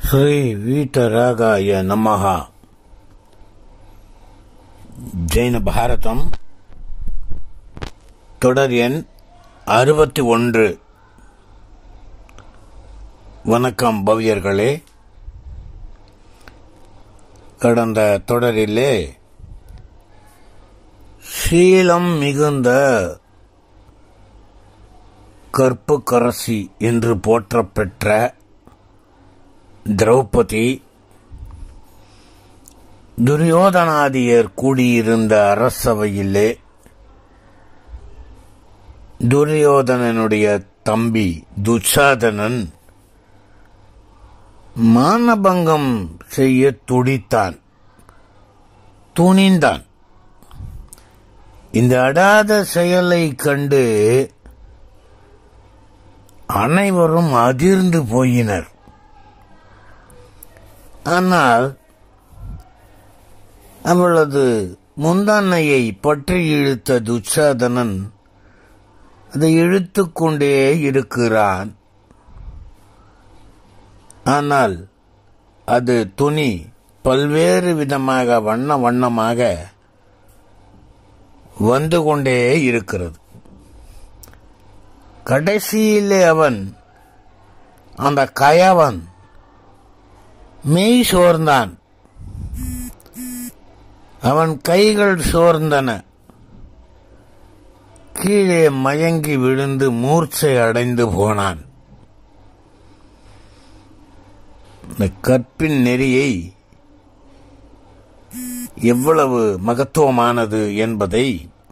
ஸ்ரீ வீட்டராகாய நமஹா ஜெயின பாரதம் தொடர் எண் அறுபத்தி ஒன்று வணக்கம் பவ்யர்களே கடந்த தொடரிலே சீலம் மிகுந்த கற்புக்கரசி என்று போற்றப்பெற்ற திரௌபதி துரியோதனாதியர் கூடியிருந்த அரசவையிலே துரியோதனனுடைய தம்பி துச்சாதனன் மானபங்கம் செய்ய துடித்தான் துணிந்தான் இந்த அடாத செயலை கண்டு அனைவரும் அதிர்ந்து போயினர் ஆனால் அவளது முந்தானையை பற்றி இழுத்த துச்சாதனன் அதை இழுத்துக் கொண்டே இருக்கிறான் ஆனால் அது துணி பல்வேறு விதமாக வண்ண வண்ணமாக வந்து கொண்டே இருக்கிறது கடைசியிலே அவன் அந்த கயவன் மெய் சோர்ந்தான் அவன் கைகள் சோர்ந்தன கீழே மயங்கி விழுந்து மூர்ச்சை அடைந்து போனான் இந்த கற்பின் நெறியை எவ்வளவு மகத்துவமானது என்பதை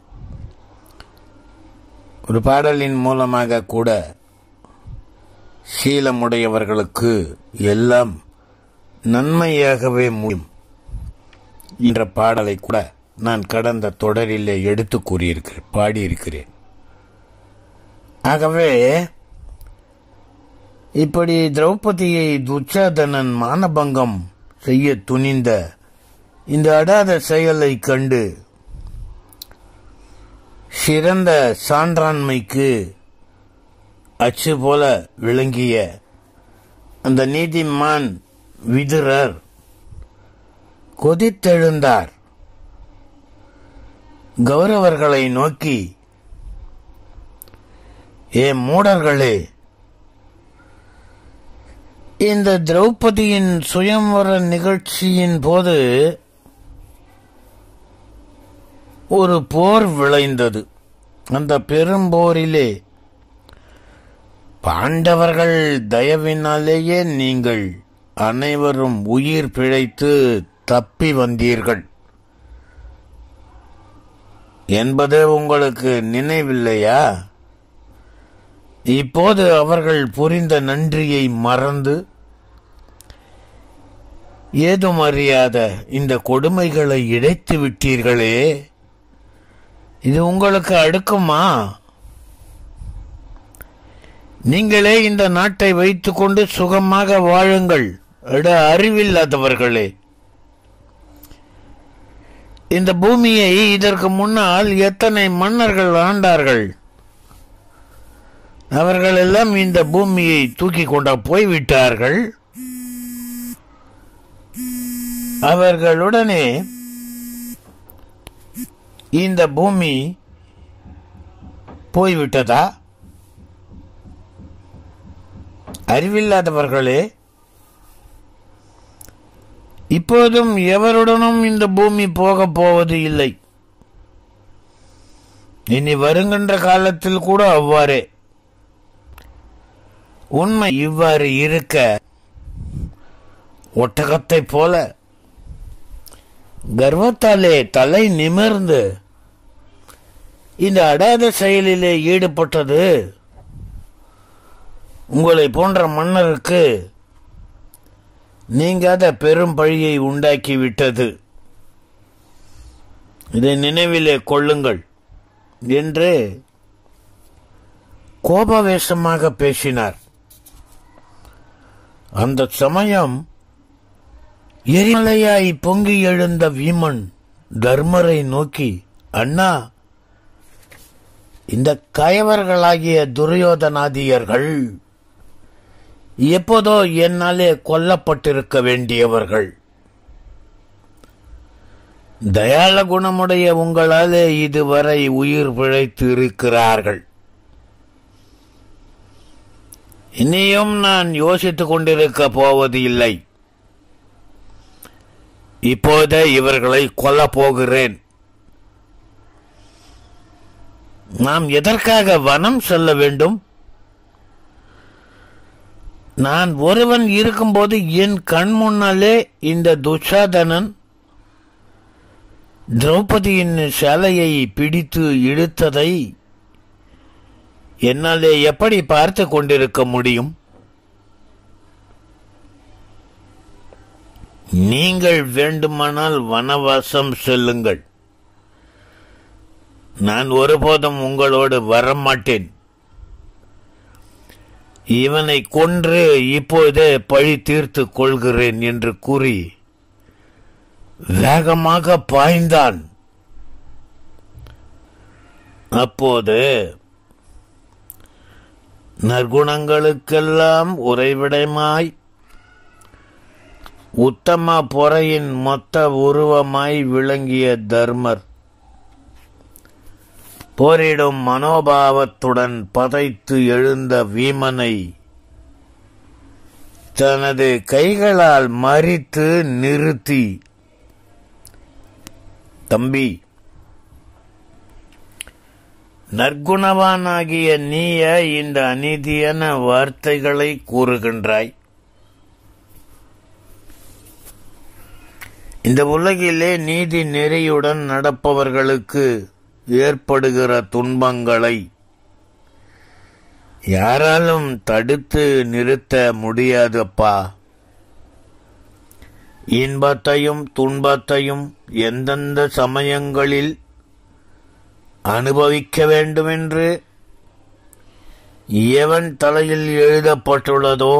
ஒரு பாடலின் மூலமாக கூட சீலமுடையவர்களுக்கு எல்லாம் நன்மையாகவே முடியும் என்ற பாடலை கூட நான் கடந்த தொடரிலே எடுத்து கூறியிருக்கிறேன் பாடியிருக்கிறேன் ஆகவே இப்படி திரௌபதியை துச்சாதனன் மானபங்கம் செய்ய துணிந்த இந்த அடாத செயலை கண்டு சிறந்த சான்றாண்மைக்கு அச்சு போல விளங்கிய அந்த நீதிமான் விதுரர் கொதித்தெழுந்தார் கௌரவர்களை நோக்கி ஏ மூடர்களே இந்த திரௌபதியின் சுயம்வர நிகழ்ச்சியின் போது ஒரு போர் விளைந்தது அந்த பெரும்போரிலே பாண்டவர்கள் தயவினாலேயே நீங்கள் அனைவரும் உயிர் பிழைத்து தப்பி வந்தீர்கள் என்பது உங்களுக்கு நினைவில்லையா இப்போது அவர்கள் புரிந்த நன்றியை மறந்து ஏதும் அறியாத இந்த கொடுமைகளை இழைத்து விட்டீர்களே இது உங்களுக்கு அடுக்குமா நீங்களே இந்த நாட்டை வைத்துக்கொண்டு சுகமாக வாழுங்கள் அட அறிவில்லாதவர்களே இந்த பூமியை இதற்கு முன்னால் எத்தனை மன்னர்கள் ஆண்டார்கள் அவர்கள் எல்லாம் இந்த பூமியை தூக்கி கொண்ட போய்விட்டார்கள் அவர்களுடனே இந்த பூமி போய்விட்டதா அறிவில்லாதவர்களே இப்போதும் எவருடனும் இந்த பூமி போக போவது இல்லை இனி வருகின்ற காலத்தில் கூட அவ்வாறே உண்மை இவ்வாறு இருக்க ஒட்டகத்தை போல கர்வத்தாலே தலை நிமிர்ந்து இந்த அடாத செயலிலே ஈடுபட்டது உங்களை போன்ற மன்னருக்கு நீங்காத பெரும் பழியை உண்டாக்கி விட்டது இதை நினைவிலே கொள்ளுங்கள் என்று கோபவேசமாக பேசினார் அந்த சமயம் எரிமலையாய் பொங்கி எழுந்த வீமன் தர்மரை நோக்கி அண்ணா இந்த கயவர்களாகிய துரியோதனாதியர்கள் எப்போதோ என்னாலே கொல்லப்பட்டிருக்க வேண்டியவர்கள் தயாள குணமுடைய உங்களாலே இதுவரை உயிர் பிழைத்து இருக்கிறார்கள் இனியும் நான் யோசித்துக் கொண்டிருக்க போவது இல்லை இப்போதே இவர்களை கொல்லப் போகிறேன் நாம் எதற்காக வனம் செல்ல வேண்டும் நான் ஒருவன் இருக்கும்போது என் கண் முன்னாலே இந்த துஷாதனன் திரௌபதியின் சேலையை பிடித்து இழுத்ததை என்னாலே எப்படி பார்த்து கொண்டிருக்க முடியும் நீங்கள் வேண்டுமானால் வனவாசம் செல்லுங்கள் நான் ஒருபோதும் உங்களோடு வரமாட்டேன் இவனை கொன்று இப்போதே பழி தீர்த்து கொள்கிறேன் என்று கூறி வேகமாக பாய்ந்தான் அப்போது நற்குணங்களுக்கெல்லாம் உறைவிடமாய் உத்தம பொறையின் மொத்த உருவமாய் விளங்கிய தர்மர் போரிடும் மனோபாவத்துடன் பதைத்து எழுந்த வீமனை தனது கைகளால் மறித்து நிறுத்தி தம்பி நற்குணவானாகிய நீய இந்த அநீதியான வார்த்தைகளை கூறுகின்றாய் இந்த உலகிலே நீதி நெறியுடன் நடப்பவர்களுக்கு ஏற்படுகிற துன்பங்களை யாராலும் தடுத்து நிறுத்த முடியாதப்பா இன்பத்தையும் துன்பத்தையும் எந்தெந்த சமயங்களில் அனுபவிக்க வேண்டுமென்று எவன் தலையில் எழுதப்பட்டுள்ளதோ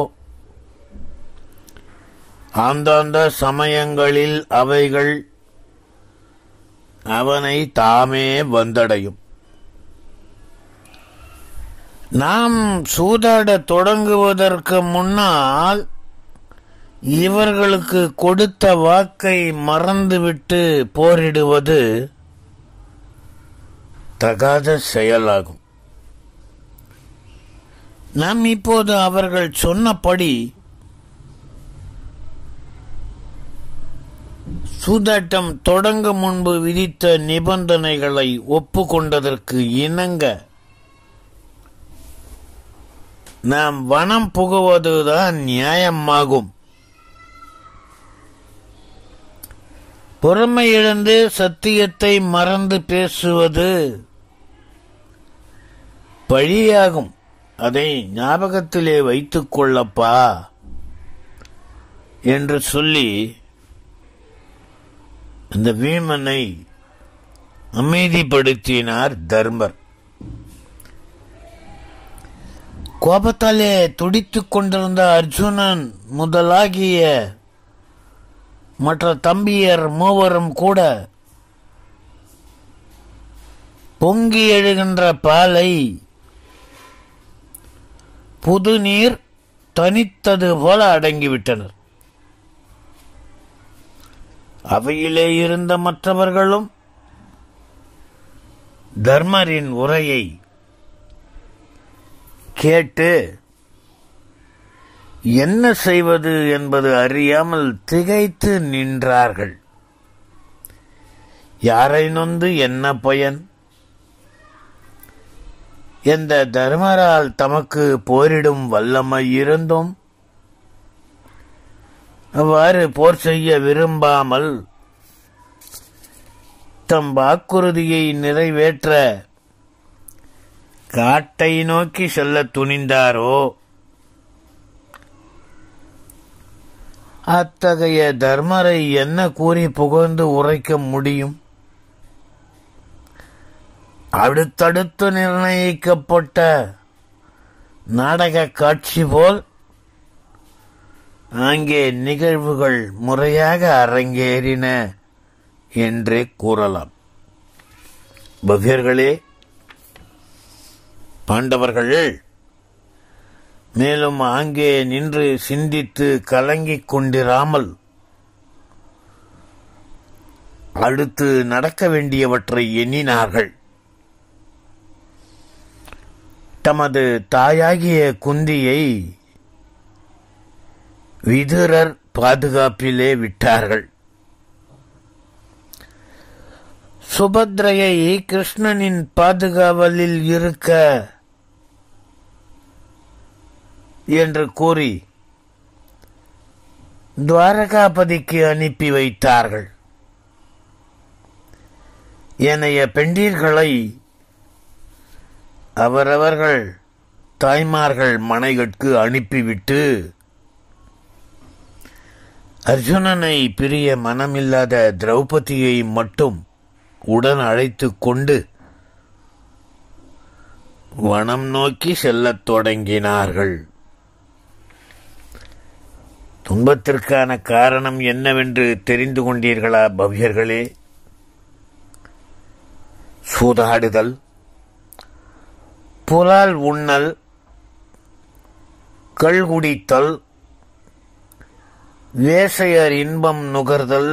அந்தந்த சமயங்களில் அவைகள் அவனை தாமே வந்தடையும் நாம் சூதாடத் தொடங்குவதற்கு முன்னால் இவர்களுக்கு கொடுத்த வாக்கை மறந்துவிட்டு போரிடுவது தகாத செயலாகும் நாம் இப்போது அவர்கள் சொன்னபடி சூதாட்டம் தொடங்கும் முன்பு விதித்த நிபந்தனைகளை ஒப்புக்கொண்டதற்கு இணங்க நாம் வனம் புகுவதுதான் நியாயமாகும் பொறுமை இழந்து சத்தியத்தை மறந்து பேசுவது பழியாகும் அதை ஞாபகத்திலே வைத்துக் கொள்ளப்பா என்று சொல்லி அந்த வீமனை அமைதிப்படுத்தினார் தர்மர் கோபத்தாலே துடித்துக் கொண்டிருந்த அர்ஜுனன் முதலாகிய மற்ற தம்பியர் மூவரும் கூட பொங்கி எழுகின்ற பாலை புது நீர் தனித்தது போல அடங்கிவிட்டனர் அவையிலே இருந்த மற்றவர்களும் தர்மரின் உரையை கேட்டு என்ன செய்வது என்பது அறியாமல் திகைத்து நின்றார்கள் யாரை நொந்து என்ன பயன் எந்த தர்மரால் தமக்கு போரிடும் வல்லமை இருந்தும் அவ்வாறு போர் செய்ய விரும்பாமல் தம் வாக்குறுதியை நிறைவேற்ற காட்டை நோக்கி செல்ல துணிந்தாரோ அத்தகைய தர்மரை என்ன கூறி புகழ்ந்து உரைக்க முடியும் அடுத்தடுத்து நிர்ணயிக்கப்பட்ட நாடக காட்சி போல் அங்கே நிகழ்வுகள் முறையாக அரங்கேறின என்றே கூறலாம் பவ்யர்களே பாண்டவர்கள் மேலும் அங்கே நின்று சிந்தித்து கலங்கிக் கொண்டிராமல் அடுத்து நடக்க வேண்டியவற்றை எண்ணினார்கள் தமது தாயாகிய குந்தியை விதுரர் பாதுகாப்பிலே விட்டார்கள் சுபத்ரையை கிருஷ்ணனின் பாதுகாவலில் இருக்க என்று கூறி துவாரகாபதிக்கு அனுப்பி வைத்தார்கள் ஏனைய பெண்டீர்களை அவரவர்கள் தாய்மார்கள் மனைகட்கு அனுப்பிவிட்டு அர்ஜுனனை பிரிய மனமில்லாத திரௌபதியை மட்டும் உடன் அழைத்து கொண்டு வனம் நோக்கி செல்லத் தொடங்கினார்கள் துன்பத்திற்கான காரணம் என்னவென்று தெரிந்து கொண்டீர்களா பவ்யர்களே சூதாடுதல் புலால் உண்ணல் கள் குடித்தல் வேசையர் இன்பம் நுகர்தல்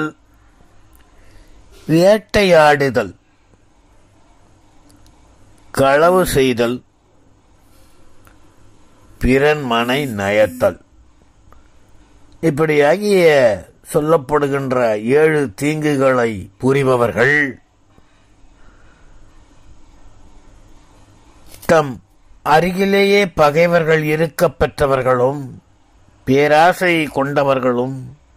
வேட்டையாடுதல் களவு செய்தல் பிறன் மனை நயத்தல் இப்படியாகிய சொல்லப்படுகின்ற ஏழு தீங்குகளை புரிபவர்கள் தம் அருகிலேயே பகைவர்கள் இருக்கப் பெற்றவர்களும் பேராசை கொண்டவர்களும்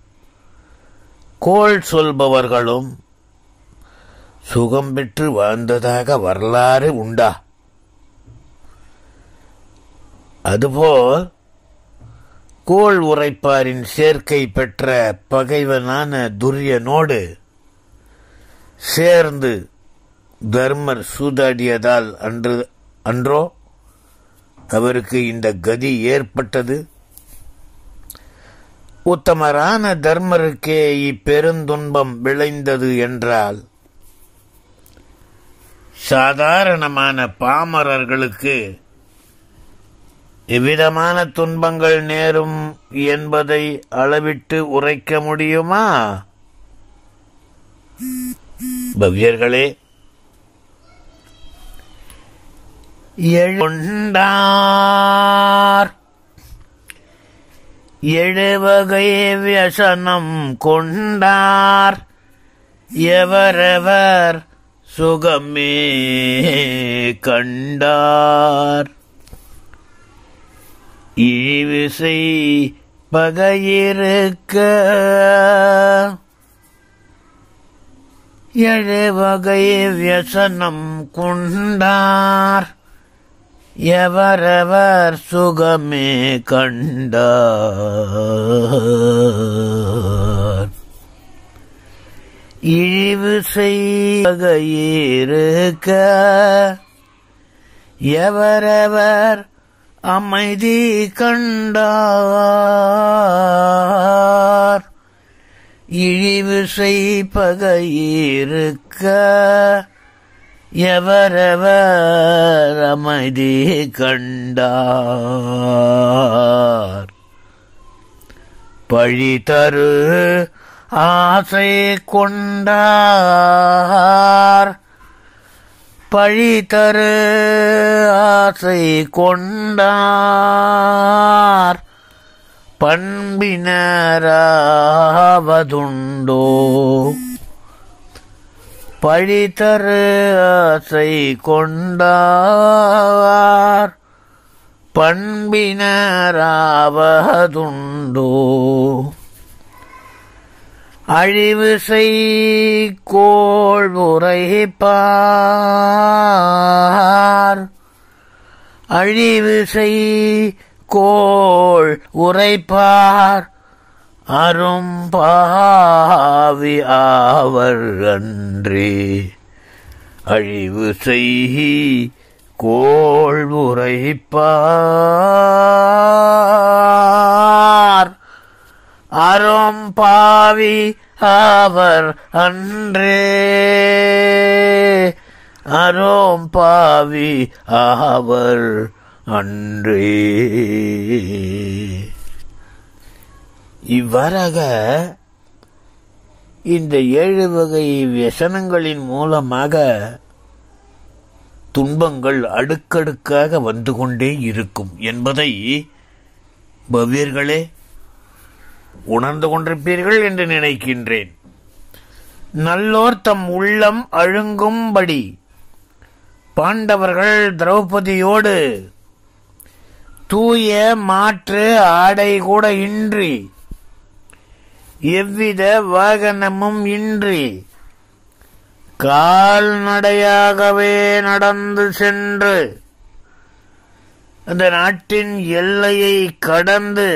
கோள் சொல்பவர்களும் சுகம் பெற்று வாழ்ந்ததாக வரலாறு உண்டா அதுபோல் கோள் உரைப்பாரின் சேர்க்கை பெற்ற பகைவனான துரியனோடு சேர்ந்து தர்மர் சூதாடியதால் அன்று அன்றோ அவருக்கு இந்த கதி ஏற்பட்டது உத்தமரான தர்மருக்கே இப்பெருந்துன்பம் விளைந்தது என்றால் சாதாரணமான பாமரர்களுக்கு எவ்விதமான துன்பங்கள் நேரும் என்பதை அளவிட்டு உரைக்க முடியுமா பவ்யர்களே எழுண்டார் எழுவகை வியசனம் கொண்டார் எவரவர் சுகமே கண்டார் இழிவிசை பகையிருக்க எழுவகை வியசனம் கொண்டார் எவரவர் சுகமே கண்டார் இழிவு செய்கையிருக்க எவரவர் அமைதி கண்டார் இழிவு செய்பகையிருக்க எவரவர் அமைதி கண்டார் பழி தரு ஆசை கொண்டார் பழி தரு ஆசை கொண்டார் பண்பினராவதுண்டோ பழி தரு ஆசை கொண்டார் பண்பினராவதுண்டோ அழிவு செய்கோள் உரைப்பார் அழிவு செய்கோள் உரைப்பார் அரும்பாவி ஆவர் அன்றே அழிவு செய் கோள் உரைப்பார் அரும் பாவி அவர் அன்றே அரும் பாவி அவர் அன்றே இவ்வாறாக இந்த ஏழு வகை व्यசனங்களின் மூலமாக துன்பங்கள் அடுக்கடுக்காக வந்து கொண்டே இருக்கும் என்பதை பவ்யர்களே உணர்ந்து கொண்டிருப்பீர்கள் என்று நினைக்கின்றேன் நல்லோர் தம் உள்ளம் அழுங்கும்படி பாண்டவர்கள் திரௌபதியோடு தூய மாற்று ஆடை கூட இன்றி எவ்வித வாகனமும் இன்றி கால்நடையாகவே நடந்து சென்று அந்த நாட்டின் எல்லையை கடந்து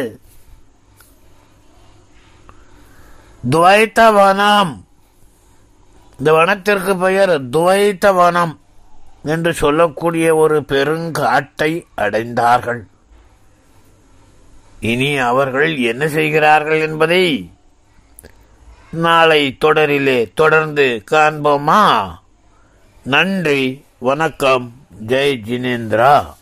துவைத்த வனம் இந்த வனத்திற்கு பெயர் துவைத்த வனம் என்று சொல்லக்கூடிய ஒரு பெருங்காட்டை அடைந்தார்கள் இனி அவர்கள் என்ன செய்கிறார்கள் என்பதை நாளை தொடரிலே தொடர்ந்து காண்போமா நன்றி வணக்கம் ஜெய் ஜினேந்திரா